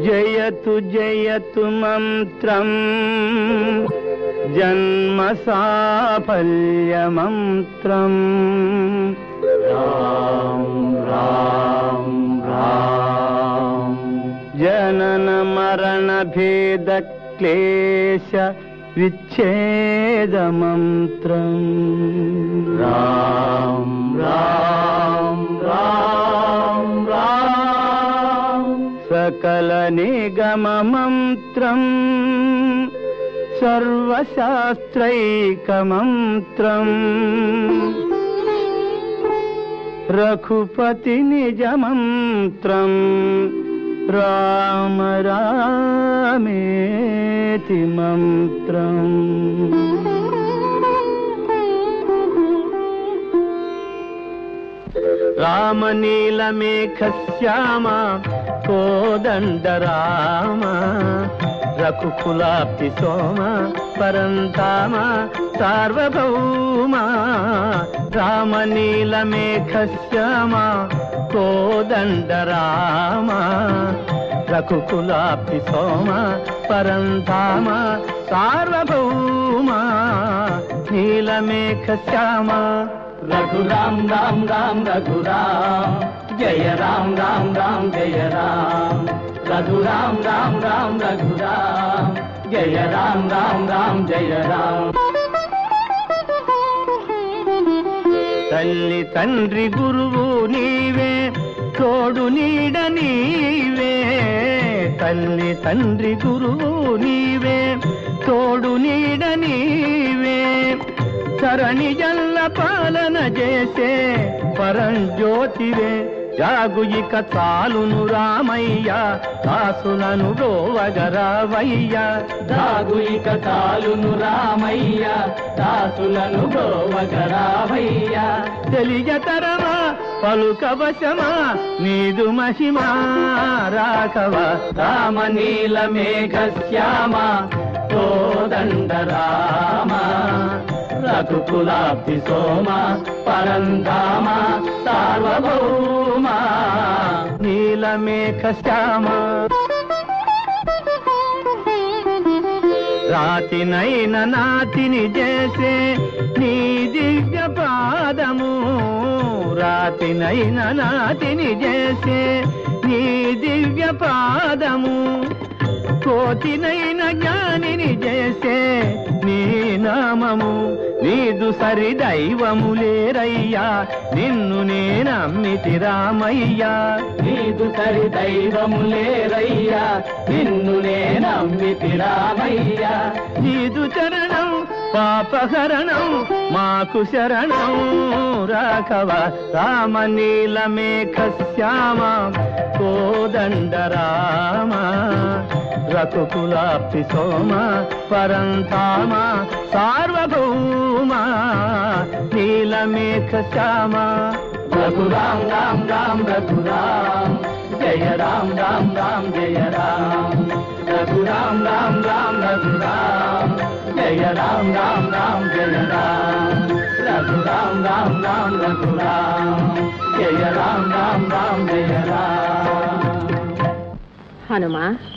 జయతు జయతు మంత్రం జన్మ సాఫల్య మంత్రం రామ్ రామ్ రామ్ జనన మరణ భేద క్లేశ విచ్ఛేద మంత్రం రామ్ రామ్ రామ్ రామ్ సకల నిగమ మంత్రం సర్వశాస్త్రైక మంత్రం రఘుపతి నిజ మంత్రం రామ రామేతి మంత్రం రామనీలమేఘ శ్యామ కోదండ రామ రఘుకులాప్తి సోమ పరంతామ సార్వభౌమ రామనీలమేఘ శ్యామ కోదండ రామ రఘుకులాప్తి సోమ పరంతామ సార్వభౌమ నీలమేఘ శ్యామ రఘురామ్ రామ్ రామ్ రఘురామ్ జయ రామ్ రామ్ రామ్ జయ రామ్ రఘురామ్ రామ్ రామ్ రఘురామ్ జయ రామ్ రామ్ రామ్ జయ రామ్ తల్లి తండ్రి గురువు నీవే తోడు నీడ నీవే తల్లి తండ్రి గురువు నీవే తోడు నీడ నీవే సరణి జల్ల పాలన చేసే పరంజ్యోతివే జాగు ఇక చాలును రామయ్య దాసులను రోవగరావయ్య దాగు ఇక చాలును రామయ్య దాసులను గోవగరావయ్య తెలియతరమా పలుకవశమా నీదు మహిమా రాఘవ రామ నీల మేఘ శ్యామ కోదండ రామ రఘుకులాబ్ది సోమ పరంధామ సార్వభౌమ నీలమేఘ శ్యామ రాతినైన నాతిని చేసే నీ దివ్య పాదము రాతినైన నాతిని చేసే నీ దివ్య పాదము కోతినైన జ్ఞానిని చేసే నీ నామము నీదు సరి దైవము లేరయ్యా నిన్ను నేనమ్మితి రామయ్యా నీదు సరి దైవము లేరయ్యా నిన్ను నేనమ్మితి రామయ్యా నీదు చరణం పాపహరణం మాకు శరణం రాఘవ రామ నీలమేఘ శ్యామ కోదండ రామ రఘుకులాప్తి సోమ పరంతామ సార్వభౌమ నీలమేఘ శ్యామ రఘురామ్ రామ్ రామ్ రఘురామ్ జయ రామ్ రామ్ రామ్ జయ రామ్ రఘురామ్ రామ్ రామ్ రఘురామ్ జయ రామ్ రామ్ రామ్ జయ రామ్ రఘురామ్ రామ్ రామ్ రఘురామ్ జయ రామ్ రామ్ రామ్ జయ రామ్ హనుమా